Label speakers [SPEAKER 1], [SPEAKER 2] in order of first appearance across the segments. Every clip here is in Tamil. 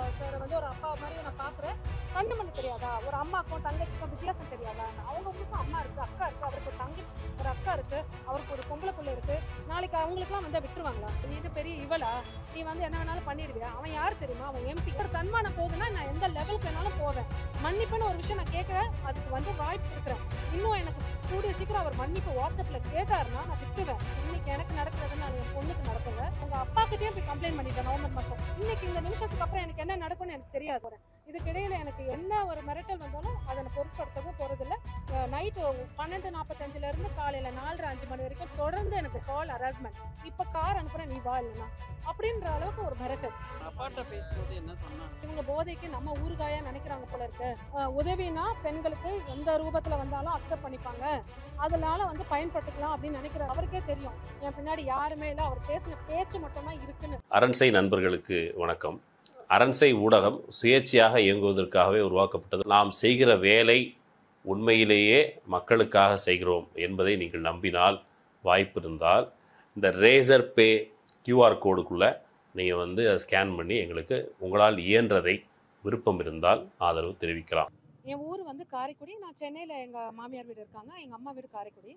[SPEAKER 1] சாரை வந்து ஒரு அப்பா மாதிரி நான் பார்க்குறேன் கண்ணு மணி தெரியாதா ஒரு அம்மாக்கும் தங்கச்சிக்கும் வித்தியாசம் தெரியாதா அவங்களுக்கும் அம்மா இருக்கு அக்கா இருக்கு அவருக்கு ஒரு தங்கச்சி ஒரு அக்கா இருக்கு அவருக்கு ஒரு பொம்பளை பிள்ளை இருக்கு நாளைக்கு அவங்களுக்குலாம் வந்து விட்டுருவாங்களா நீ இது பெரிய இவளா நீ வந்து என்ன வேணாலும் பண்ணிடுவியா அவன் யார் தெரியுமா அவன் எம்பி ஒரு தன்மானம் போகுதுன்னா நான் எந்த லெவலுக்கு வேணாலும் போவேன் மன்னிப்புன்னு ஒரு விஷயம் நான் கேட்குறேன் அதுக்கு வந்து வாய்ப்பு இருக்கிறேன் இன்னும் எனக்கு கூடிய சீக்கிரம் அவர் மன்னிப்பு வாட்ஸ்அப்ல கேட்டாருன்னா நான் விட்டுருவேன் இன்னைக்கு எனக்கு நடக்கிறதுன்னு நான் என் பொண்ணுக்கு நடக்குங்க உங்க அப்பா கிட்டயும் போய் கம்ப்ளைண்ட் பண்ணிட்டேன் நவம்பர் மாசம் இன்னைக்கு இந்த நிமிஷத்துக்கு அப்புறம் எனக்கு என்ன நடக்கும்னு எனக்கு தெரியாது இதுக்கு இடையில எனக்கு என்ன ஒரு மிரட்டல் வந்தாலும் அதை நான் பொருட்படுத்தவும் போறதில்ல நைட்டு பன்னெண்டு நாற்பத்தஞ்சுல இருந்து காலையில நாலரை அஞ்சு மணி வரைக்கும் தொடர்ந்து எனக்கு கால் ஹராஸ்மெண்ட் இப்ப கார் அனுப்புறேன் நீ வா இல்லைனா அப்படின்ற அளவுக்கு ஒரு மிரட்டல்
[SPEAKER 2] அப்பாட்ட பேசும்போது என்ன சொன்னாங்க
[SPEAKER 1] இவங்க போதைக்கு நம்ம ஊறுகாயா நினைக்கிறாங்க போல இருக்கு அஹ் உதவினா பெண்களுக்கு எந்த ரூபத்துல வந்தாலும் அக்செப்ட் பண்ணிப்பாங்க அதனால வந்து பயன்படுத்திக்கலாம் அப்படின்னு நினைக்கிறார் அவருக்கே தெரியும் என் பின்னாடி யாருமே இல்லை அவர் பேசின பேச்சு மட்டும்தான் இருக்குன்னு
[SPEAKER 3] அரண்சை நண்பர்களுக்கு வணக்கம் அரண்சை ஊடகம் சுயேட்சையாக இயங்குவதற்காகவே உருவாக்கப்பட்டது நாம் செய்கிற வேலை உண்மையிலேயே மக்களுக்காக செய்கிறோம் என்பதை நீங்கள் நம்பினால் வாய்ப்பு இருந்தால் இந்த ரேசர் பே கியூஆர் கோடுக்குள்ளே நீங்கள் வந்து அதை ஸ்கேன் பண்ணி எங்களுக்கு உங்களால் இயன்றதை விருப்பம் இருந்தால் ஆதரவு தெரிவிக்கலாம்
[SPEAKER 1] என் ஊர் வந்து காரைக்குடி நான் சென்னையில் எங்கள் மாமியார் வீடு இருக்காங்க எங்கள் அம்மா வீடு காரைக்குடி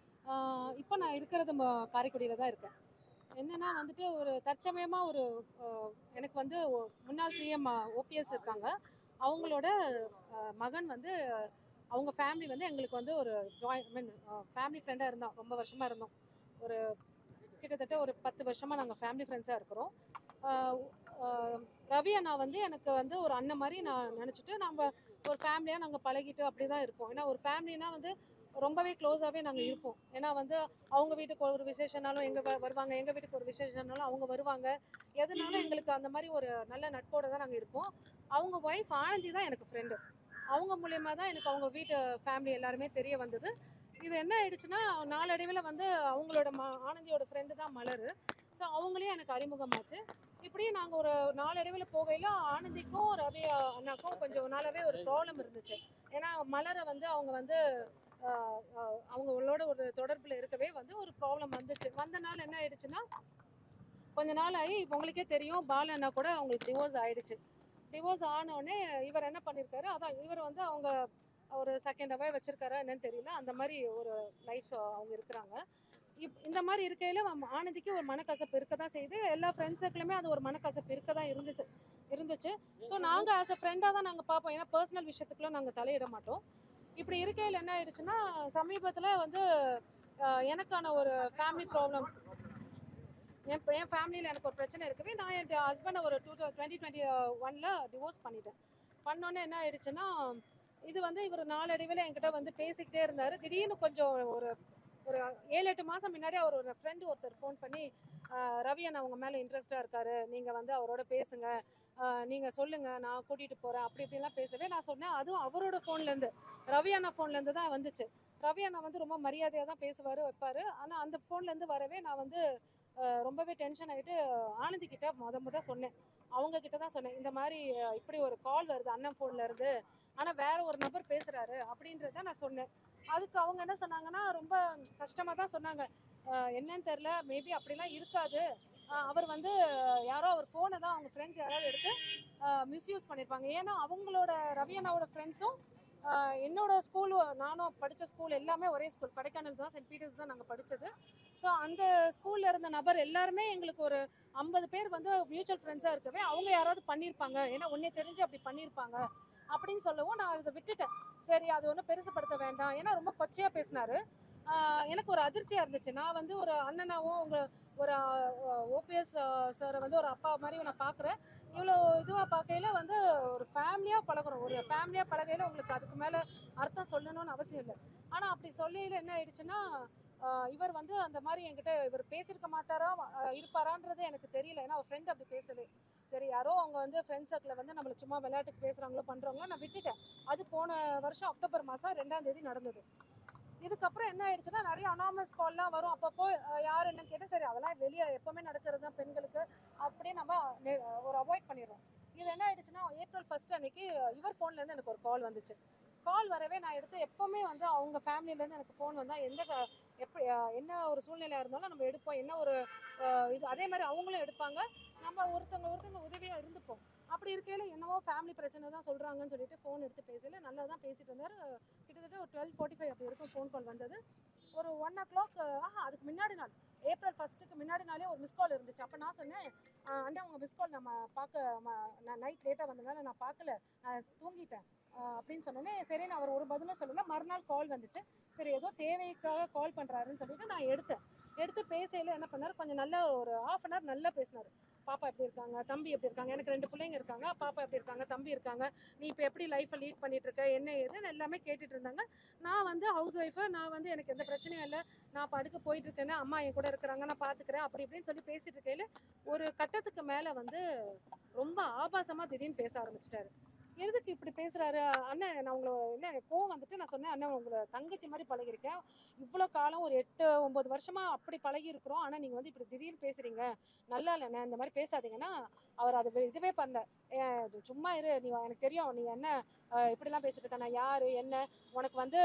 [SPEAKER 1] ஆஹ் இப்போ நான் இருக்கிறது ம- காரைக்குடியில் தான் இருக்கேன் என்னன்னா வந்துட்டு ஒரு தற்சமயமாக ஒரு ஆஹ் எனக்கு வந்து ஒ- முன்னாள் சிஎம் ஓபிஎஸ் இருக்காங்க அவங்களோட ஆஹ் மகன் வந்து அவங்க ஃபேமிலி வந்து எங்களுக்கு வந்து ஒரு ஜாயின் மீன் ஃபேமிலி ஃப்ரெண்டாக இருந்தோம் ரொம்ப வருஷமாக இருந்தோம் ஒரு கிட்டத்தட்ட ஒரு பத்து வருஷமாக நாங்கள் ஃபேமிலி ஃப்ரெண்ட்ஸாக இருக்கிறோம் ஆஹ் ஆஹ் ரவி அண்ணா வந்து எனக்கு வந்து ஒரு அண்ணன் மாதிரி நான் நினச்சிட்டு நம்ம ஒரு ஃபேமிலியாக நாங்கள் பழகிட்டு அப்படி தான் இருப்போம் ஏன்னா ஒரு ஃபேமிலினா வந்து ரொம்பவே க்ளோஸாகவே நாங்கள் இருப்போம் ஏன்னா வந்து அவங்க வீட்டுக்கு ஒரு விசேஷனாலும் எங்கள் வருவாங்க எங்கள் வீட்டுக்கு ஒரு விசேஷனாலும் அவங்க வருவாங்க எதுனாலும் எங்களுக்கு அந்த மாதிரி ஒரு நல்ல நட்போடு தான் நாங்கள் இருப்போம் அவங்க ஒய்ஃப் ஆனந்தி தான் எனக்கு ஃப்ரெண்டு அவங்க மூலயமா தான் எனக்கு அவங்க வீட்டு ஃபேமிலி எல்லாருமே தெரிய வந்தது இது என்ன ஆயிடுச்சுன்னா நாளடைவில் வந்து அவங்களோட ம ஆனந்தியோட ஃப்ரெண்டு தான் மலர் ஸோ அவங்களையும் எனக்கு அறிமுகமாச்சு இப்படியே நாங்கள் ஒரு நாளடைவில் போகையில் ஆனந்திக்கும் ரவி அண்ணாக்கும் கொஞ்சம் நாளாவே ஒரு ப்ராப்ளம் இருந்துச்சு ஏன்னா மலரை வந்து அவங்க வந்து ஆஹ், ஆஹ், அவங்களோட ஒரு தொடர்பில் இருக்கவே வந்து ஒரு ப்ராப்ளம் வந்துச்சு வந்தனால என்ன ஆயிடுச்சுன்னா கொஞ்ச நாள் ஆகி இப்போ உங்களுக்கே தெரியும் பால அண்ணா கூட அவங்களுக்கு டிவோர்ஸ் ஆயிடுச்சு டிவோர்ஸ் ஆனோடனே இவர் என்ன பண்ணியிருக்காரு அதான் இவர் வந்து அவங்க ஒரு செகண்டாகவே வச்சிருக்காரா என்னன்னு தெரியல அந்த மாதிரி ஒரு லைஃப் அவங்க இருக்கிறாங்க இப் இந்த மாதிரி இருக்கையில நம்ம ஆனந்திக்கு ஒரு மனக்கசப்பு இருக்க தான் செய்யுது எல்லா ஃப்ரெண்ட்ஸ் சர்க்கிளுமே அது ஒரு மனக்கசப்பு இருக்க தான் இருந்துச்சு இருந்துச்சு ஸோ நாங்கள் ஆஸ் அ ஃப்ரெண்டாக தான் நாங்கள் பார்ப்போம் ஏன்னா பர்சனல் விஷயத்துக்குலாம் நாங்கள் தலையிட மாட்டோம் இப்படி இருக்கையில் என்ன ஆயிடுச்சுன்னா சமீபத்தில் வந்து ஆஹ், எனக்கான ஒரு ஃபேமிலி ப்ராப்ளம் என் என் ஃபேமிலியில் எனக்கு ஒரு பிரச்சனை இருக்கவே நான் என் ஹஸ்பண்டை ஒரு டூ டுவெண்ட்டி டுவெண்ட்டி ஒனில் டிவோர்ஸ் பண்ணிட்டேன் பண்ணோன்னே என்ன ஆயிடுச்சுன்னா இது வந்து இவர் நாளடைவில் என்கிட்ட வந்து பேசிக்கிட்டே இருந்தார் திடீர்னு கொஞ்சம் ஒரு ஒரு ஏழு எட்டு மாதம் முன்னாடி அவர் ஒரு ஃப்ரெண்டு ஒருத்தர் ஃபோன் பண்ணி ஆஹ், ரவி அண்ணா அவங்க மேலே இன்ட்ரெஸ்ட்டாக இருக்காரு நீங்கள் வந்து அவரோட பேசுங்க நீங்கள் சொல்லுங்கள் நான் கூட்டிகிட்டு போகிறேன் அப்படி இப்படிலாம் பேசவே நான் சொன்னேன் அதுவும் அவரோட ஃபோன்லேருந்து ரவி அண்ணா ஃபோன்லேருந்து தான் வந்துச்சு ரவி அண்ணா வந்து ரொம்ப மரியாதையாக தான் பேசுவார் வைப்பார் ஆனால் அந்த ஃபோன்லேருந்து வரவே நான் வந்து ஆஹ், ரொம்பவே டென்ஷன் ஆகிட்டு ஆனந்தி கிட்ட முத முத சொன்னேன் அவங்க கிட்ட தான் சொன்னேன் இந்த மாதிரி ஆஹ், இப்படி ஒரு கால் வருது அண்ணன் ஃபோன்ல இருந்து ஆனால் வேற ஒரு நபர் பேசுறாரு அப்படின்றத நான் சொன்னேன் அதுக்கு அவங்க என்ன சொன்னாங்கன்னா ரொம்ப கஷ்டமாக தான் சொன்னாங்க ஆஹ், என்னன்னு தெரில மேபி அப்படிலாம் இருக்காது ஆஹ், அவர் வந்து யாரோ அவர் ஃபோனை தான் அவங்க ஃப்ரெண்ட்ஸ் யாராவது எடுத்து மிஸ்யூஸ் பண்ணியிருப்பாங்க ஏன்னா அவங்களோட ரவி அண்ணாவோட ஃப்ரெண்ட்ஸும் என்னோட ஸ்கூல் நானும் படித்த ஸ்கூல் எல்லாமே ஒரே ஸ்கூல் கொடைக்கானல் தான் சென்ட் பீட்டர்ஸ் தான் நாங்கள் படித்தது ஸோ அந்த ஸ்கூலில் இருந்த நபர் எல்லாருமே எங்களுக்கு ஒரு ஐம்பது பேர் வந்து மியூச்சுவல் ஃப்ரெண்ட்ஸாக இருக்கவே அவங்க யாராவது பண்ணியிருப்பாங்க ஏன்னா உன்னே தெரிஞ்சு அப்படி பண்ணியிருப்பாங்க அப்படின்னு சொல்லவும் நான் இதை விட்டுட்டேன் சரி அது ஒன்றும் பெருசுப்படுத்த வேண்டாம் ஏன்னா ரொம்ப கொச்சையாக பேசினாரு ஆஹ் எனக்கு ஒரு அதிர்ச்சியாக இருந்துச்சு நான் வந்து ஒரு அண்ணனாவும் உங்க ஒரு ஓபிஎஸ் சாரை வந்து ஒரு அப்பா மாதிரி நான் பார்க்குறேன் இவ்வளோ இதுவாக பார்க்கையில வந்து ஒரு ஃபேமிலியாக பழகுறோம் ஒரு ஃபேமிலியாக பழகையில உங்களுக்கு அதுக்கு மேலே அர்த்தம் சொல்லணும்னு அவசியம் இல்லை ஆனால் அப்படி சொல்லையில என்ன ஆயிடுச்சுன்னா ஆஹ் இவர் வந்து அந்த மாதிரி என்கிட்ட இவர் பேசியிருக்க மாட்டாரா ஆஹ் இருப்பாரான்றது எனக்கு தெரியல ஏன்னா அவர் ஃப்ரெண்ட் அப்படி பேசவே சரி யாரோ அவங்க வந்து ஃப்ரெண்ட்ஸ் சர்க்கிளில் வந்து நம்மளை சும்மா விளையாட்டுக்கு பேசுகிறாங்களோ பண்ணுறாங்களோ நான் விட்டுட்டேன் அது போன வருஷம் அக்டோபர் மாதம் ரெண்டாம் தேதி நடந்தது இதுக்கப்புறம் என்ன ஆயிடுச்சுன்னா நிறைய அனாமஸ் கால்லாம் வரும் அப்பப்போ அஹ், யார் என்னன்னு கேட்டால் சரி அதெல்லாம் வெளியே எப்பவுமே நடக்கிறது தான் பெண்களுக்கு அப்படியே நம்ம நெ- ஒரு அவாய்ட் பண்ணிடுறோம் இது என்ன ஆயிடுச்சுன்னா ஏப்ரல் ஃபர்ஸ்ட் அன்னைக்கு இவர் ஃபோன்லேருந்து எனக்கு ஒரு கால் வந்துச்சு கால் வரவே நான் எடுத்து எப்பவுமே வந்து அவங்க ஃபேமிலியிலேருந்து எனக்கு ஃபோன் வந்தால் எந்த க- எப்படி அஹ், என்ன ஒரு சூழ்நிலையாக இருந்தாலும் நம்ம எடுப்போம் என்ன ஒரு அஹ், இது அதே மாதிரி அவங்களும் எடுப்பாங்க நம்ம ஒருத்தவங்க ஒருத்தவங்க உதவியாக இருந்துப்போம் அப்படி இருக்கையில் என்னவோ ஃபேமிலி பிரச்சனை தான் சொல்கிறாங்கன்னு சொல்லிட்டு ஃபோன் எடுத்து பேசல நல்லா தான் பேசிட்டு இருந்தார் கிட்டத்தட்ட ஒரு டுவெல் ஃபார்ட்டி ஃபைவ் அப்படி இருக்கும் ஃபோன் கால் வந்தது ஒரு ஒன் ஓ கிளாக் ஆஹா அதுக்கு முன்னாடி நாள் ஏப்ரல் ஃபஸ்ட்டுக்கு முன்னாடி நாளே ஒரு மிஸ் கால் இருந்துச்சு அப்போ நான் சொன்னேன் "ஆஹ் அண்ணா உங்கள் மிஸ் கால் நம்ம பார்க்க ம- நான் நைட் லேட்டாக வந்ததுனால நான் பார்க்கல நான் தூங்கிட்டேன் ஆஹ் அப்படின்னு சொன்னோன்னே சரி நான் அவர் ஒரு பதிலும் சொல்லல மறுநாள் கால் வந்துச்சு சரி ஏதோ தேவைக்காக கால் பண்ணுறாருன்னு சொல்லிட்டு நான் எடுத்தேன் எடுத்து பேசையில் என்ன பண்ணார் கொஞ்சம் நல்லா ஒரு ஆஃப் அன் ஹவர் நல்லா பேசினார் பாப்பா எப்படி இருக்காங்க தம்பி எப்படி இருக்காங்க எனக்கு ரெண்டு பிள்ளைங்க இருக்காங்க பாப்பா எப்படி இருக்காங்க தம்பி இருக்காங்க நீ இப்போ எப்படி லைஃப்பை லீட் பண்ணிட்டு இருக்க என்ன ஏதுன்னு எல்லாமே கேட்டுட்டு இருந்தாங்க நான் வந்து ஹவுஸ் ஒய்ஃபு நான் வந்து எனக்கு எந்த பிரச்சனையும் இல்லை நான் படுக்க போயிட்டு இருக்கேன்னு அம்மா என் கூட இருக்கிறாங்க நான் பார்த்துக்கிறேன் அப்படி இப்படின்னு சொல்லி பேசிட்டு இருக்கையில ஒரு கட்டத்துக்கு மேலே வந்து ரொம்ப ஆபாசமாக திடீர்னு பேச ஆரம்பிச்சிட்டாரு எதுக்கு இப்படி பேசுறாரு அண்ணன் நான் உங்களை என்ன கோவம் வந்துட்டு நான் சொன்னேன் அண்ணன் உங்களை தங்கச்சி மாதிரி பழகிருக்கேன் இவ்வளோ காலம் ஒரு எட்டு ஒன்பது வருஷமா அப்படி பழகி இருக்கிறோம் ஆனால் நீங்கள் வந்து இப்படி திடீர்னு பேசுறீங்க நல்லா இல்லைண்ணே இந்த மாதிரி பேசாதீங்கன்னா அவர் அது வே- இதுவே பண்ணல ஏன் இது சும்மா இரு நீ எனக்கு தெரியும் நீ என்ன அஹ், இப்படிலாம் பேசிட்டு இருக்க நான் யாரு என்ன உனக்கு வந்து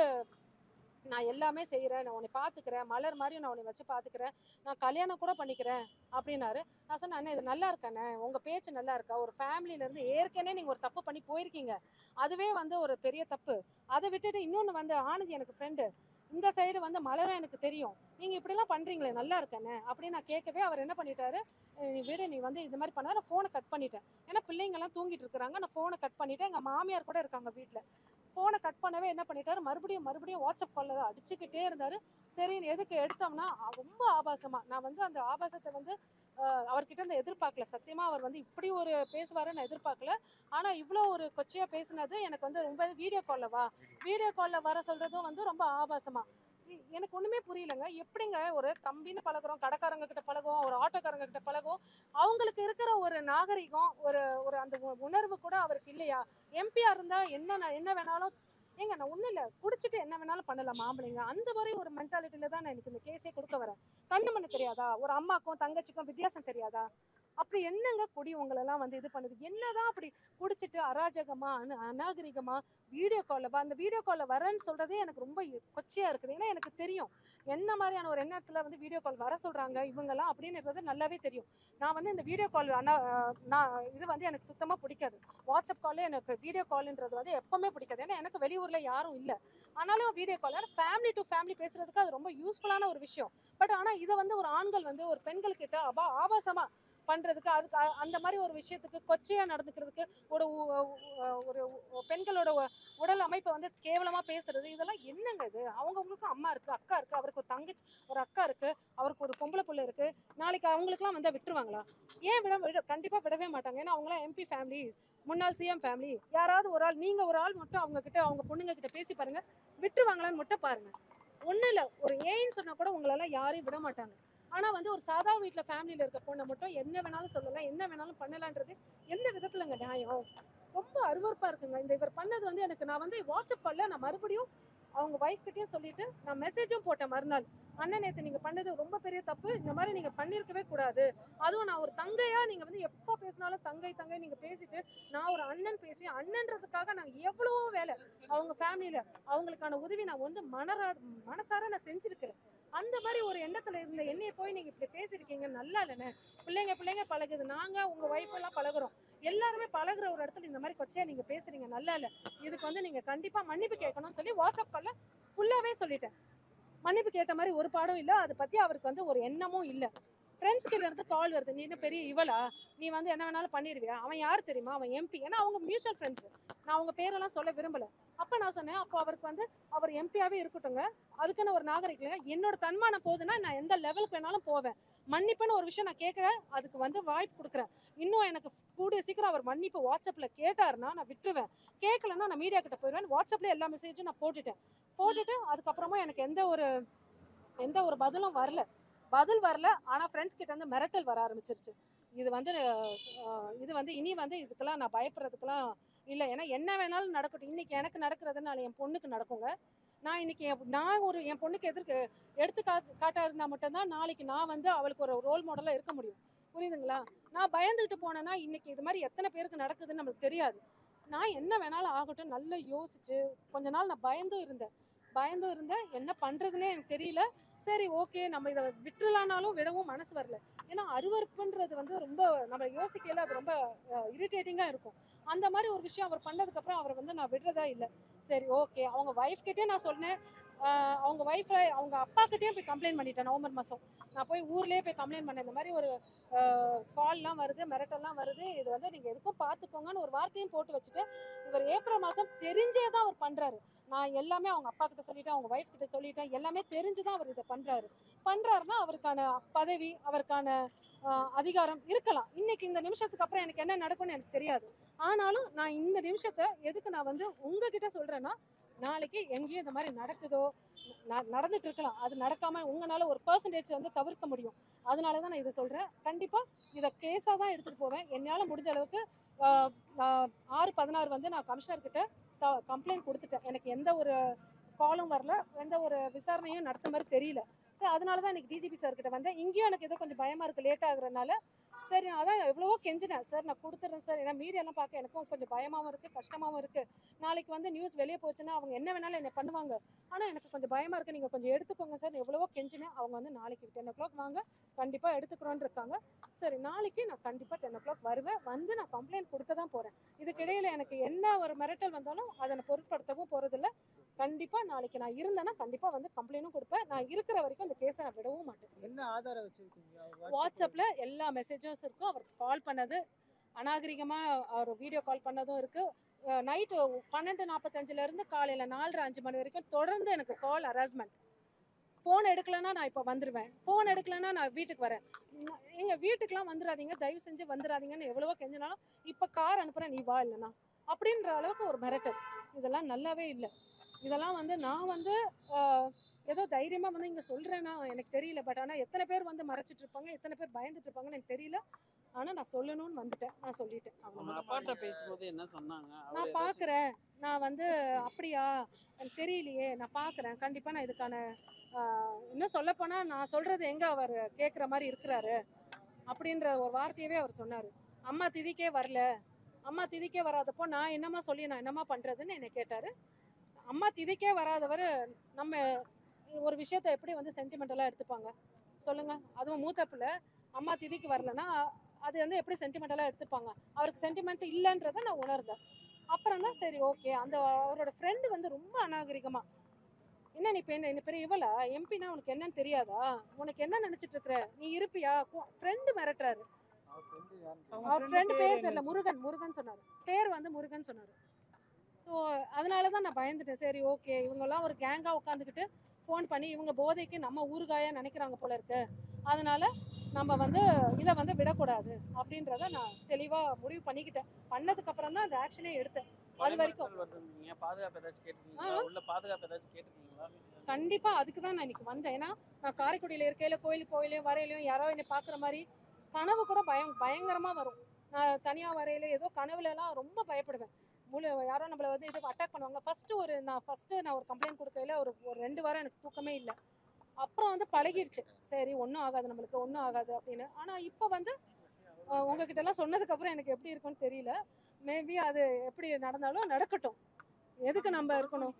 [SPEAKER 1] நான் எல்லாமே செய்கிறேன் நான் உன்னை பார்த்துக்கிறேன் மலர் மாதிரி நான் உன்னை வச்சு பார்த்துக்கிறேன் நான் கல்யாணம் கூட பண்ணிக்கிறேன் அப்படின்னாரு நான் சொன்னேன் அண்ணே இது நல்லா இருக்கானே உங்கள் பேச்சு நல்லா இருக்கா ஒரு ஃபேமிலியிலேருந்து ஏற்கனவே நீங்கள் ஒரு தப்பு பண்ணி போயிருக்கீங்க அதுவே வந்து ஒரு பெரிய தப்பு அதை விட்டுட்டு இன்னொன்று வந்து ஆனந்தி எனக்கு ஃப்ரெண்டு இந்த சைடு வந்து மலரும் எனக்கு தெரியும் நீங்கள் இப்படிலாம் பண்ணுறீங்களே நல்லா இருக்கானே அப்படின்னு நான் கேட்கவே அவர் என்ன பண்ணிட்டாரு "அஹ் நீ விடு நீ வந்து இது மாதிரி பண்ணாத நான் ஃபோனை கட் பண்ணிட்டேன் ஏன்னா பிள்ளைங்கெல்லாம் தூங்கிட்டு இருக்கிறாங்க நான் ஃபோனை கட் பண்ணிட்டேன் எங்கள் மாமியார் கூட இருக்காங்க வீட்டில் ஃபோனை கட் பண்ணவே என்ன பண்ணிட்டாரு மறுபடியும் மறுபடியும் வாட்ஸ்அப் காலில் அடிச்சுக்கிட்டே இருந்தாரு சரி எதுக்கு எடுத்தோம்னா அ- ரொம்ப ஆபாசமா நான் வந்து அந்த ஆபாசத்தை வந்து அஹ், அவர்கிட்ட இருந்து எதிர்பார்க்கல சத்தியமா அவர் வந்து இப்படி ஒரு பேசுவாருன்னு நான் எதிர்பார்க்கல ஆனா இவ்வளோ ஒரு கொச்சையா பேசினது எனக்கு வந்து ரொம்ப வீடியோ காலில் வா வீடியோ காலில் வர சொல்றதும் வந்து ரொம்ப ஆபாசமா இ- எனக்கு ஒண்ணுமே புரியலங்க எப்படிங்க ஒரு தம்பின்னு பழகுறோம் கடைக்காரங்க கிட்ட பழகுவோம் ஒரு ஆட்டோக்காரங்க கிட்ட பழகுவோம் அவங்களுக்கு இருக்கிற ஒரு நாகரிகம் ஒரு ஒரு அந்த உ- உணர்வு கூட அவருக்கு இல்லையா எம்பியா இருந்தா என்ன நான் என்ன வேணாலும் ஏங்க நான் ஒன்றும் இல்லை குடிச்சிட்டு என்ன வேணாலும் பண்ணலாம் ஆம்பளைங்க அந்த மாதிரி ஒரு மென்டாலிட்டியில தான் நான் எனக்கு இந்த கேஸே கொடுக்க வரேன் கண்ணு மண்ணு தெரியாதா ஒரு அம்மாக்கும் தங்கச்சிக்கும் வித்தியாசம் தெரியாதா அப்படி என்னங்க குடி உங்களெல்லாம் வந்து இது பண்ணுது என்னதான் அப்படி குடிச்சிட்டு அராஜகமா அனு அநாகரிகமா வீடியோ காலில் அந்த வீடியோ காலில் வரேன்னு சொல்றதே எனக்கு ரொம்ப கொச்சையா இருக்குது ஏன்னா எனக்கு தெரியும் என்ன மாதிரியான ஒரு எண்ணத்துல வந்து வீடியோ கால் வர சொல்றாங்க இவங்கெல்லாம் அப்படின்றது நல்லாவே தெரியும் நான் வந்து இந்த வீடியோ கால் நான் இது வந்து எனக்கு சுத்தமா பிடிக்காது வாட்ஸ்அப் கால்ல எனக்கு வீடியோ கால்ன்றது வந்து எப்பவுமே பிடிக்காது ஏன்னா எனக்கு வெளியூர்ல யாரும் இல்லை ஆனாலும் video call family to family பேசுறதுக்கு அது ரொம்ப யூஸ்ஃபுல்லான ஒரு விஷயம் பட் ஆனா இதை வந்து ஒரு ஆண்கள் வந்து ஒரு பெண்கள் கிட்ட அபா ஆபாசமா பண்றதுக்கு அதுக்கு அ- அந்த மாதிரி ஒரு விஷயத்துக்கு கொச்சையா நடந்துக்கிறதுக்கு ஒரு உ- உ- ஒரு உ- பெண்களோட உ- உடல் அமைப்பை வந்து கேவலமா பேசுறது இதெல்லாம் என்னங்க இது அவங்கவுங்களுக்கும் அம்மா இருக்கு அக்கா இருக்கு அவருக்கு ஒரு தங்கச்சி ஒரு அக்கா இருக்கு அவருக்கு ஒரு பொம்பளை புள்ள இருக்கு நாளைக்கு அவங்களுக்குலாம் வந்தா விட்டுருவாங்களா ஏன் விட விட கண்டிப்பா விடவே மாட்டாங்க ஏன்னா அவங்களாம் எம்பி ஃபேமிலி முன்னாள் சிஎம் ஃபேமிலி யாராவது ஒரு ஆள் நீங்க ஒரு ஆள் மட்டும் அவங்க கிட்ட அவங்க பொண்ணுங்க கிட்ட பேசி பாருங்க விட்டுருவாங்களான்னு மட்டும் பாருங்க ஒன்றும் இல்லை ஒரு ஏன்னு சொன்னா கூட உங்களெல்லாம் யாரையும் விட மாட்டாங்க ஆனா வந்து ஒரு சாதா வீட்ல ஃபேமிலியில இருக்க பொண்ணை மட்டும் என்ன வேணாலும் சொல்லலாம் என்ன வேணாலும் பண்ணலான்றது எந்த விதத்துலங்க நியாயம் ரொம்ப அருவருப்பா இருக்குங்க இந்த இவர் பண்ணது வந்து எனக்கு நான் வந்து வாட்ஸ்அப் கால்ல நான் மறுபடியும் அவங்க ஒய்ஃப் கிட்டயும் சொல்லிட்டு நான் மெசேஜும் போட்டேன் மறுநாள் அண்ணன் நேத்து நீங்க பண்ணது ரொம்ப பெரிய தப்பு இந்த மாதிரி நீங்க பண்ணிருக்கவே கூடாது அதுவும் நான் ஒரு தங்கையா நீங்க வந்து எப்ப பேசினாலும் தங்கை தங்கை நீங்க பேசிட்டு நான் ஒரு அண்ணன் பேசி அண்ணன்றதுக்காக நான் எவ்வளவோ வேலை அவங்க ஃபேமிலியில அவங்களுக்கான உதவி நான் வந்து மனரா மனசார நான் செஞ்சிருக்கிறேன் அந்த மாதிரி ஒரு எண்ணத்துல இருந்த என்னைய போய் நீங்க இப்படி பேசியிருக்கீங்க நல்லா இல்லைண்ணே பிள்ளைங்க பிள்ளைங்க பழகுது நாங்க உங்க ஒய்ஃப் எல்லாம் பழகுறோம் எல்லாருமே பழகுற ஒரு இடத்துல இந்த மாதிரி கொச்சையா நீங்க பேசுறீங்க நல்லா இல்ல இதுக்கு வந்து நீங்க கண்டிப்பா மன்னிப்பு கேட்கணும்னு சொல்லி வாட்ஸ்அப் கால்ல ஃபுல்லாவே சொல்லிட்டேன் மன்னிப்பு கேட்ட மாதிரி ஒரு பாடம் இல்ல அதை பத்தி அவருக்கு வந்து ஒரு எண்ணமும் இல்ல ஃப்ரெண்ட்ஸ் கிட்ட இருந்து கால் வருது நீ என்ன பெரிய இவளா நீ வந்து என்ன வேணாலும் பண்ணிடுவியா அவன் யார் தெரியுமா அவன் எம்பி ஏன்னா அவங்க மியூச்சுவல் ஃப்ரெண்ட்ஸ் நான் அவங்க பேரெல்லாம் சொல்ல விரும்பல அப்ப நான் சொன்னேன் அப்போ அவருக்கு வந்து அவர் எம்பியாவே இருக்கட்டுங்க அதுக்குன்னு ஒரு நாகரிகம் என்னோட தன்மானம் போகுதுன்னா நான் எந்த லெவலுக்கு வேணாலும் போவேன் மன்னிப்புன்னு ஒரு விஷயம் நான் கேட்குறேன் அதுக்கு வந்து வாய்ப்பு கொடுக்குறேன் இன்னும் எனக்கு கூடிய சீக்கிரம் அவர் மன்னிப்பு வாட்ஸ்அப்பில் கேட்டாருன்னா நான் விட்டுருவேன் கேட்கலன்னா நான் மீடியா கிட்ட போயிடுவேன் வாட்ஸ்அப்ல எல்லா மெசேஜும் நான் போட்டுட்டேன் போட்டுட்டு அதுக்கப்புறமா எனக்கு எந்த ஒரு எந்த ஒரு பதிலும் வரல பதில் வரல ஆனால் ஃப்ரெண்ட்ஸ் கிட்ட இருந்து மிரட்டல் வர ஆரம்பிச்சிருச்சு இது வந்து அஹ், இது வந்து இனி வந்து இதுக்கெல்லாம் நான் பயப்படுறதுக்கெல்லாம் இல்லை ஏன்னா என்ன வேணாலும் நடக்கட்டும் இன்னைக்கு எனக்கு நடக்கிறதுனால என் பொண்ணுக்கு நடக்குங்க நான் இன்னைக்கு என் நான் ஒரு என் பொண்ணுக்கு எதிர்க்கு எடுத்து கா காட்டா இருந்தால் மட்டும்தான் நாளைக்கு நான் வந்து அவளுக்கு ஒரு ரோல் மாடலாக இருக்க முடியும் புரியுதுங்களா நான் பயந்துகிட்டு போனேன்னா இன்னைக்கு இது மாதிரி எத்தனை பேருக்கு நடக்குதுன்னு நம்மளுக்கு தெரியாது நான் என்ன வேணாலும் ஆகட்டும் நல்லா யோசிச்சு கொஞ்ச நாள் நான் பயந்தும் இருந்தேன் பயந்தும் இருந்தேன் என்ன பண்றதுன்னே எனக்கு தெரியல சரி ஓகே நம்ம இதை விட்டுலானாலும் விடவும் மனசு வரல ஏன்னா அருவருப்புன்றது வந்து ரொம்ப நம்ம யோசிக்கையில அது ரொம்ப இரிட்டேட்டிங்காக இருக்கும் அந்த மாதிரி ஒரு விஷயம் அவர் பண்ணதுக்கப்புறம் அவரை வந்து நான் விடுறதா இல்லை சரி ஓகே அவங்க ஒய்ஃப் கிட்டே நான் சொன்னேன் ஆஹ் அவங்க ஒய்ஃபை அவங்க அப்பா கிட்டேயும் போய் கம்ப்ளைண்ட் பண்ணிட்டேன் நவம்பர் மாதம் நான் போய் ஊர்லேயே போய் கம்ப்ளைண்ட் பண்ணேன் இந்த மாதிரி ஒரு கால்லாம் வருது மிரட்டல்லாம் வருது இது வந்து நீங்கள் எதுக்கும் பார்த்துக்கோங்கன்னு ஒரு வார்த்தையும் போட்டு வச்சுட்டு இவர் ஏப்ரல் மாதம் தெரிஞ்சே தான் அவர் பண்ணுறாரு நான் எல்லாமே அவங்க அப்பா கிட்ட சொல்லிட்டேன் அவங்க ஒய்ஃப் கிட்ட சொல்லிட்டேன் எல்லாமே தெரிஞ்சு தான் அவர் இதை பண்ணுறாரு பண்ணுறாருன்னா அவருக்கான பதவி அவருக்கான ஆஹ், அதிகாரம் இருக்கலாம் இன்னைக்கு இந்த நிமிஷத்துக்கு அப்புறம் எனக்கு என்ன நடக்கும்னு எனக்கு தெரியாது ஆனாலும் நான் இந்த நிமிஷத்தை எதுக்கு நான் வந்து உங்ககிட்ட சொல்கிறேன்னா நாளைக்கு எங்கேயும் இந்த மாதிரி நடக்குதோ ந- நடந்துட்டு இருக்கலாம் அது நடக்காம உங்களால ஒரு பர்சன்டேஜ் வந்து தவிர்க்க முடியும் அதனால தான் நான் இதை சொல்றேன் கண்டிப்பா இதை கேஸாக தான் எடுத்துட்டு போவேன் என்னால் முடிஞ்ச அளவுக்கு ஆஹ், ஆஹ், ஆறு பதினாறு வந்து நான் கமிஷனர் கிட்ட கம்ப்ளைண்ட் கொடுத்துட்டேன் எனக்கு எந்த ஒரு காலும் வரல எந்த ஒரு விசாரணையும் நடத்த மாதிரி தெரியல சரி அதனால தான் எனக்கு டிஜிபி சார் கிட்ட வந்தேன் இங்கேயும் எனக்கு ஏதோ கொஞ்சம் பயமா இருக்கு லேட் ஆகுறதுனால சரி நான் அதான் எவ்வளவோ கெஞ்சினேன் சார் நான் கொடுத்துட்றேன் சார் ஏன்னா மீடியாலாம் பார்க்க எனக்கும் கொஞ்சம் பயமாவும் இருக்கு கஷ்டமாவும் இருக்கு நாளைக்கு வந்து நியூஸ் வெளியே போச்சுன்னா அவங்க என்ன வேணாலும் என்ன பண்ணுவாங்க ஆனால் எனக்கு கொஞ்சம் பயமா இருக்கு நீங்கள் கொஞ்சம் எடுத்துக்கோங்க சார் எவ்வளவோ கெஞ்சினேன் அவங்க வந்து நாளைக்கு டென் ஓ கிளாக் வாங்க கண்டிப்பாக எடுத்துக்கிறோன்னு இருக்காங்க சரி நாளைக்கு நான் கண்டிப்பாக டென் ஓ கிளாக் வருவேன் வந்து நான் கம்ப்ளைண்ட் கொடுக்க தான் போகிறேன் இதுக்கிடையில் எனக்கு என்ன ஒரு மிரட்டல் வந்தாலும் அதை நான் பொருட்படுத்தவும் போகிறதில்ல கண்டிப்பாக நாளைக்கு நான் இருந்தேன்னா கண்டிப்பாக வந்து கம்ப்ளைண்ட்டும் கொடுப்பேன் நான் இருக்கிற வரைக்கும் இந்த கேஸை நான் விடவும் மாட்டேன்
[SPEAKER 4] என்ன ஆதாரம் வச்சிருக்கீங்க அவர்
[SPEAKER 1] வாட்ஸ்அப்பில் எல்லா மெசேஜஸ் இருக்கும் அவர் கால் பண்ணது அநாகரிகமாக அவர் வீடியோ கால் பண்ணதும் இருக்குது நைட்டு பன்னெண்டு நாற்பத்தஞ்சுல இருந்து காலையில் நாலரை அஞ்சு மணி வரைக்கும் தொடர்ந்து எனக்கு கால் ஹராஸ்மெண்ட் ஃபோன் எடுக்கலைன்னா நான் இப்போ வந்துடுவேன் ஃபோன் எடுக்கலைன்னா நான் வீட்டுக்கு வரேன் ந- எங்க வீட்டுக்குலாம் வந்துடாதீங்க தயவு செஞ்சு வந்துடாதீங்கன்னு எவ்வளவோ கெஞ்சினாலும் இப்போ கார் அனுப்புகிறேன் நீ வா இல்லைனா அப்படின்ற அளவுக்கு ஒரு மிரட்டல் இதெல்லாம் நல்லாவே இல்லை இதெல்லாம் வந்து நான் வந்து ஆஹ், ஏதோ தைரியமாக வந்து இங்கே சொல்கிறேன்னா எனக்கு தெரியல பட் ஆனால் எத்தனை பேர் வந்து மறைச்சிட்டு இருப்பாங்க எத்தனை பேர் பயந்துட்டு இருப்பாங்கன்னு எனக்கு தெரியல ஆனால் நான் சொல்லணும்னு வந்துட்டேன் நான் சொல்லிட்டேன்
[SPEAKER 2] உங்க
[SPEAKER 1] அவ்வளவுதான்.
[SPEAKER 2] அப்பாட்ட பேசும்போது என்ன சொன்னாங்க அவர்
[SPEAKER 1] நான்
[SPEAKER 2] ஏதாச்சும்
[SPEAKER 1] பார்க்குறேன் நான் வந்து அப்படியா எனக்கு தெரியலையே நான் பார்க்குறேன் கண்டிப்பாக நான் இதுக்கான ஆஹ், இன்னும் சொல்லப்போனால் நான் சொல்கிறது எங்கே அவர் கேட்குற மாதிரி இருக்கிறாரு அப்படின்ற ஒரு வார்த்தையவே அவர் சொன்னார் அம்மா திதிக்கே வரல அம்மா திதிக்கே வராதப்போ நான் என்னம்மா சொல்லி நான் என்னம்மா பண்ணுறதுன்னு என்னை கேட்டார் அம்மா திதிக்கே வராதவர் நம்ம ஒரு விஷயத்தை எப்படி வந்து சென்டிமெண்டலாக எடுத்துப்பாங்க சொல்லுங்கள் அதுவும் மூத்த பிள்ளை அம்மா திதிக்கு வரலன்னா அது வந்து எப்படி சென்டிமெண்டலாக எடுத்துப்பாங்க அவருக்கு சென்டிமெண்ட் இல்லைன்றதை நான் உணர்ந்தேன் அப்புறம் தான் சரி ஓகே அந்த அவரோட ஃப்ரெண்டு வந்து ரொம்ப அநாகரிகமா என்ன நீ இப்போ என்ன என்ன பெரிய இவளா எம்பினா உனக்கு என்னன்னு தெரியாதா உனக்கு என்ன நினைச்சிட்டு இருக்கிற நீ இருப்பியா ஃப்ரெண்டு மிரட்டுறாரு அவர் ஃப்ரெண்டு பேர் தெரியல முருகன் முருகன் சொன்னார் பேர் வந்து முருகன் சொன்னார் ஸோ அதனால தான் நான் பயந்துட்டேன் சரி ஓகே இவங்கெல்லாம் ஒரு கேங்காக உட்காந்துக்கிட்டு ஃபோன் பண்ணி இவங்க போதைக்கு நம்ம ஊறுகாயா நினைக்கிறாங்க போல இருக்கு அதனால நம்ம வந்து இதை வந்து விடக்கூடாது அப்படின்றத நான் தெளிவாக முடிவு பண்ணிக்கிட்டேன் பண்ணதுக்கு அப்புறம் தான் அந்த ஆக்ஷனே எடுத்தேன் அது
[SPEAKER 2] கொலை
[SPEAKER 1] வரைக்கும்.
[SPEAKER 2] மிரட்டல் வருதுன்னீங்க. பாதுகாப்பு ஏதாச்சும் கேட்டுருக்கீங்களா உள்ள பாதுகாப்பு ஏதாச்சும் கேட்டுருக்கீங்களா
[SPEAKER 1] கண்டிப்பா அதுக்கு தான் நான் இன்னைக்கு வந்தேன் ஏன்னா நான் காரைக்குடியில இருக்கையில கோயிலுக்கு கோயிலையும் வரையிலையும் யாரோ என்னை பார்க்குற மாதிரி கனவு கூட பயம் பயங்கரமா வரும் நான் தனியா வரையில ஏதோ கனவுல எல்லாம் ரொம்ப பயப்படுவேன் முழு யாரோ நம்மள வந்து இது அட்டாக் பண்ணுவாங்க ஃபர்ஸ்ட் ஒரு நான் ஃபர்ஸ்ட் நான் ஒரு கம்ப்ளைண்ட் கொடுக்கையில ஒரு ஒரு ரெண்டு வாரம் எனக்கு தூக்கமே இல்லை அப்புறம் வந்து பழகிடுச்சு சரி ஒன்றும் ஆகாது நம்மளுக்கு ஒன்றும் ஆகாது அப்படின்னு ஆனால் இப்போ வந்து அஹ், உங்ககிட்ட எல்லாம் சொன்னதுக்கு அப்புறம் எனக்கு எப்படி இருக்கும்னு தெரியல மேபி அது எப்படி நடந்தாலும் நடக்கட்டும் எதுக்கு நம்ம இருக்கணும்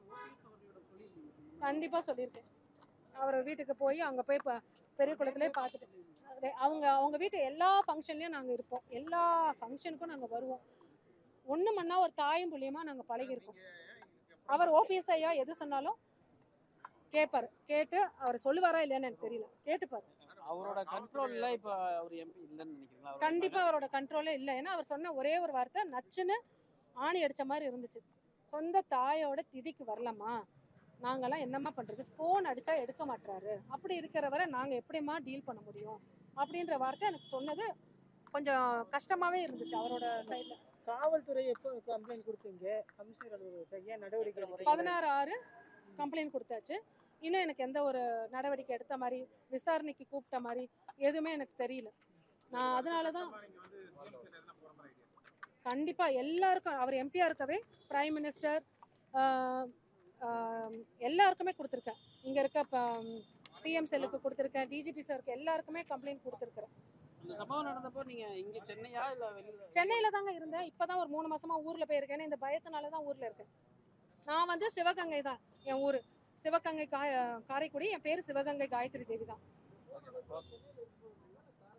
[SPEAKER 1] கண்டிப்பாக சொல்லியிருக்கேன் அவர் வீட்டுக்கு போய் அங்கே போய் ப- பெரிய குளத்துலேயே பார்த்துட்டு அது அவங்க அவங்க வீட்டு எல்லா ஃபங்க்ஷன்லேயும் நாங்கள் இருப்போம் எல்லா ஃபங்க்ஷனுக்கும் நாங்கள் வருவோம் ஒன்று மண்ணா ஒரு தாயும் புள்ளியமாக நாங்கள் பழகியிருக்கோம் அவர் ஓபிஎஸ் ஐயா எது சொன்னாலும் கேட்பார் கேட்டு அவர் சொல்லுவாரா இல்லையான்னு எனக்கு தெரியல கேட்டுப்பார்
[SPEAKER 2] அவரோட கண்ட்ரோல்ல இப்ப அவர் எம்பி இல்லைன்னு நினைக்கிறீங்களா அவரோட
[SPEAKER 1] கண்டிப்பாக அவரோட கண்ட்ரோலே இல்லை ஏன்னா அவர் சொன்ன ஒரே ஒரு வார்த்தை நச்சுன்னு ஆணி அடித்த மாதிரி இருந்துச்சு சொந்த தாயோட திதிக்கு வரலாமா நாங்கெல்லாம் என்னம்மா பண்ணுறது ஃபோன் அடித்தா எடுக்க மாட்றாரு அப்படி இருக்கிறவரை நாங்கள் எப்படிம்மா டீல் பண்ண முடியும் அப்படின்ற வார்த்தை எனக்கு சொன்னது கொஞ்சம் கஷ்டமாகவே இருந்துச்சு அவரோட சைடில்
[SPEAKER 4] காவல்துறை எப்போ கம்ப்ளைண்ட் கொடுத்தீங்க கமிஷனர் அலுவலகத்தை ஏன் நடவடிக்கை எடுக்கல?
[SPEAKER 1] பதினாறு ஆறு கம்ப்ளைண்ட் கொடுத்தாச்சு இன்னும் எனக்கு எந்த ஒரு நடவடிக்கை எடுத்த மாதிரி விசாரணைக்கு கூப்பிட்ட மாதிரி எதுவுமே எனக்கு தெரியல நான் அதனால தான் கண்டிப்பாக எல்லாருக்கும் அவர் எம்பியா இருக்கவே பிரைம் மினிஸ்டர் எல்லாருக்குமே கொடுத்துருக்கேன் இங்கே இருக்க சிஎம் செல்லுக்கு கொடுத்துருக்கேன் டிஜிபி சாருக்கு எல்லாருக்குமே கம்ப்ளைண்ட் கொடுத்துருக்கேன்
[SPEAKER 2] அந்த சம்பவம் நடந்தப்போ நீங்க இங்க சென்னையா இல்ல வெளியில
[SPEAKER 1] சென்னையில் தாங்க இருந்தேன் இப்போ தான் ஒரு மூணு மாசமா ஊரில் போயிருக்கேன் ஏன்னா இந்த பயத்தினால தான் ஊரில் இருக்கேன் நான் வந்து சிவகங்கை தான் என் ஊர் சிவகங்கை கா காரைக்குடி என் பேர் சிவகங்கை காயத்ரி தேவி தான்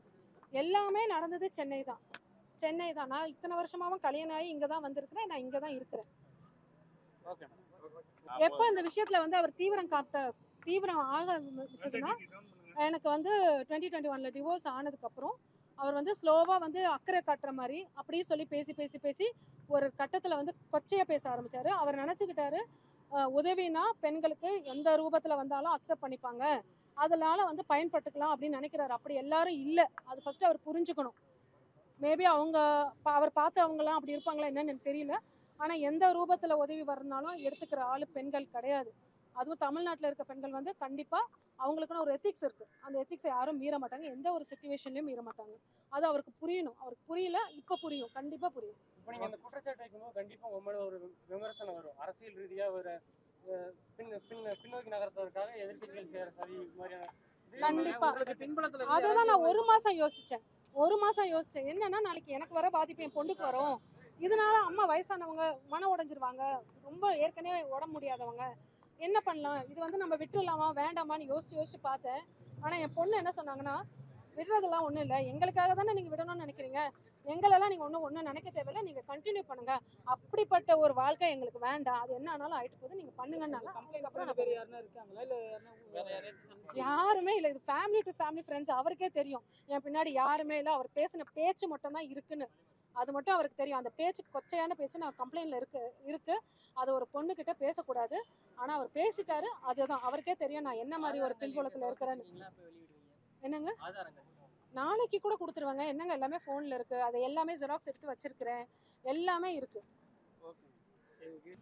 [SPEAKER 1] எல்லாமே நடந்தது சென்னை தான் சென்னை தான் நான் இத்தனை வருஷமாவும் கல்யாணம் ஆகி இங்கே தான் வந்திருக்கிறேன் நான் இங்கே தான் இருக்கிறேன்
[SPEAKER 2] ஓகே
[SPEAKER 1] எப்போ இந்த விஷயத்துல வந்து அவர் தீவிரம் காட்ட தீவிரம் ஆக வச்சதுன்னா எனக்கு வந்து டுவெண்ட்டி டுவெண்ட்டி ஒன்ல டிவோர்ஸ் ஆனதுக்கப்புறம் அவர் வந்து ஸ்லோவாக வந்து அக்கறை காட்டுற மாதிரி அப்படியே சொல்லி பேசி பேசி பேசி ஒரு கட்டத்தில் வந்து கொச்சையாக பேச ஆரம்பிச்சாரு அவர் நினச்சிக்கிட்டாரு உதவினா பெண்களுக்கு எந்த ரூபத்தில் வந்தாலும் அக்செப்ட் பண்ணிப்பாங்க அதனால வந்து பயன்பட்டுக்கலாம் அப்படின்னு நினைக்கிறாரு அப்படி எல்லாரும் இல்லை அது ஃபர்ஸ்ட் அவர் புரிஞ்சுக்கணும் மேபி அவங்க பா- அவர் பார்த்து அவங்கலாம் அப்படி இருப்பாங்களா என்னன்னு எனக்கு தெரியல ஆனால் எந்த ரூபத்தில் உதவி வரனாலும் எடுத்துக்கிற ஆளு பெண்கள் கிடையாது அதுவும் தமிழ்நாட்டில் இருக்க பெண்கள் வந்து கண்டிப்பாக அவங்களுக்குன்னு ஒரு எத்திக்ஸ் இருக்குது அந்த எத்திக்ஸை யாரும் மீற மாட்டாங்க எந்த ஒரு சுச்சுவேஷன்லையும் மீற மாட்டாங்க அது அவருக்கு புரியணும் அவருக்கு புரியல இப்போ புரியும் கண்டிப்பாக புரியும்
[SPEAKER 5] இப்போ நீங்க இந்த குற்றச்சாட்டு வைக்கும்போது கண்டிப்பா உங்க மேல ஒரு விமர்சனம் வரும் அரசியல் ரீதியா ஒரு அஹ், பின் பின் பின்னோக்கி நகர்த்துவதற்காக எதிர்க்கட்சிகள் செய்யற சதி மாதிரியான இது
[SPEAKER 1] கண்டிப்பா.
[SPEAKER 2] உங்களுக்கு பின்புலத்துல இருந்து
[SPEAKER 1] அதை தான் நான்
[SPEAKER 2] யாராச்சும்
[SPEAKER 1] ஒரு மாதம் யோசித்தேன் ஒரு மாதம் யோசித்தேன் என்னன்னா நாளைக்கு எனக்கு வர பாதிப்பு என் பொண்ணுக்கு வரும் இதனால அம்மா வயசானவங்க மனம் உடைஞ்சிருவாங்க ரொம்ப ஏற்கனவே உடம்பு முடியாதவங்க என்ன பண்ணலாம் இது வந்து நம்ம விட்டுடலாமா வேண்டாமான்னு யோசிச்சு யோசிச்சு பார்த்தேன் ஆனால் என் பொண்ணு என்ன சொன்னாங்கன்னா விடுறதெல்லாம் ஒன்றும் இல்லை எங்களுக்காக தானே நீங்கள் விடணும்னு நினைக்கிறீங்க எங்களெல்லாம் நீங்கள் ஒன்றும் ஒன்றும் நினைக்க தேவையில்ல நீங்கள் கண்டினியூ பண்ணுங்க அப்படிப்பட்ட ஒரு வாழ்க்கை எங்களுக்கு வேண்டாம் அது என்ன ஆனாலும் ஆயிட்டு போகுது நீங்கள் பண்ணுங்கன்னாங்க
[SPEAKER 4] கம்ப்ளைண்ட்
[SPEAKER 1] அதுக்கப்புறம்
[SPEAKER 4] பண்ண பேர் யாருன்னா இருக்காங்களா இல்ல யாருன்னா
[SPEAKER 2] வேற யாரையாச்சும் சந்திச்சு-
[SPEAKER 1] யாருமே இல்லை இது ஃபேமிலி டு ஃபேமிலி ஃப்ரெண்ட்ஸ் அவருக்கே தெரியும் என் பின்னாடி யாருமே இல்லை அவர் பேசின பேச்சு மட்டும் தான் இருக்குன்னு அது மட்டும் அவருக்கு தெரியும் அந்த பேச்சு கொச்சையான பேச்சு நான் கம்ப்ளைண்ட்ல இருக்கு இருக்கு அது ஒரு பொண்ணு கிட்ட பேசக்கூடாது ஆனா அவர் பேசிட்டாரு அதுதான் அவருக்கே தெரியும் நான் என்ன மாதிரி ஒரு பின்புலத்துல இருக்கிறேன்னு
[SPEAKER 2] நீங்களா போய் வெளியிடுவீங்க
[SPEAKER 1] என்னங்க
[SPEAKER 2] ஆதாரங்கள்
[SPEAKER 1] நாளைக்கு கூட கொடுத்துருவாங்க என்னங்க எல்லாமே ஃபோனில் இருக்கு அது எல்லாமே ஜெராக்ஸ் எடுத்து வச்சிருக்கிறேன் எல்லாமே இருக்கு
[SPEAKER 2] ஓகே சரி ஓகே